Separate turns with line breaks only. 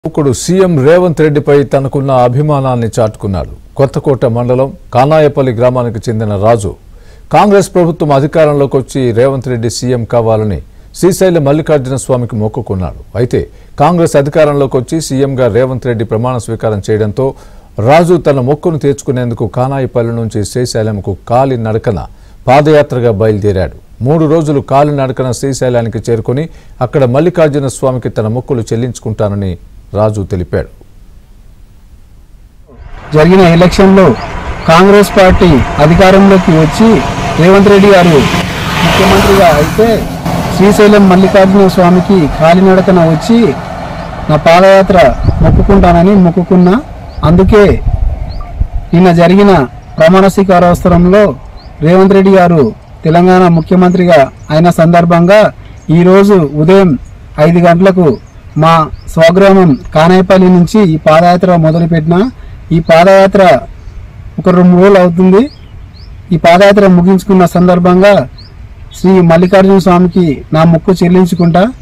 యువకుడు సీఎం రేవంత్ రెడ్డిపై తనకున్న అభిమానాన్ని చాటుకున్నాడు కొత్తకోట మండలం కానాయపల్లి గ్రామానికి చెందిన రాజు కాంగ్రెస్ ప్రభుత్వం అధికారంలోకి వచ్చి రేవంత్ రెడ్డి సీఎం కావాలని శ్రీశైలం మల్లికార్జున స్వామికి మొక్కుకున్నాడు అయితే కాంగ్రెస్ అధికారంలోకి వచ్చి సీఎంగా రేవంత్ రెడ్డి ప్రమాణ స్వీకారం చేయడంతో రాజు తన మొక్కును తీర్చుకునేందుకు కానాయపల్లి నుంచి శ్రీశైలంకు కాలి నడకన పాదయాత్రగా బయలుదేరాడు మూడు రోజులు కాలి నడకన శ్రీశైలానికి చేరుకుని అక్కడ మల్లికార్జున స్వామికి తన మొక్కులు చెల్లించుకుంటానని రాజు తెలిపాడు
జరిగిన ఎలక్షన్లో కాంగ్రెస్ పార్టీ అధికారంలోకి వచ్చి రేవంత్ రెడ్డి గారు ముఖ్యమంత్రిగా అయితే శ్రీశైలం మల్లికార్జున స్వామికి కాలినడకన వచ్చి నా పాదయాత్ర మొక్కుకుంటానని మొక్కుకున్నా అందుకే నిన్న జరిగిన ప్రమాణ స్వీకారోత్సవంలో రేవంత్ రెడ్డి గారు తెలంగాణ ముఖ్యమంత్రిగా అయిన సందర్భంగా ఈరోజు ఉదయం ఐదు గంటలకు మా స్వగ్రామం కానాయపల్లి నుంచి ఈ పాదయాత్ర మొదలుపెట్టిన ఈ పాదయాత్ర ఒక రెండు రోజులు అవుతుంది ఈ పాదయాత్ర ముగించుకున్న సందర్భంగా శ్రీ మల్లికార్జున స్వామికి నా మొక్కు చెల్లించుకుంటా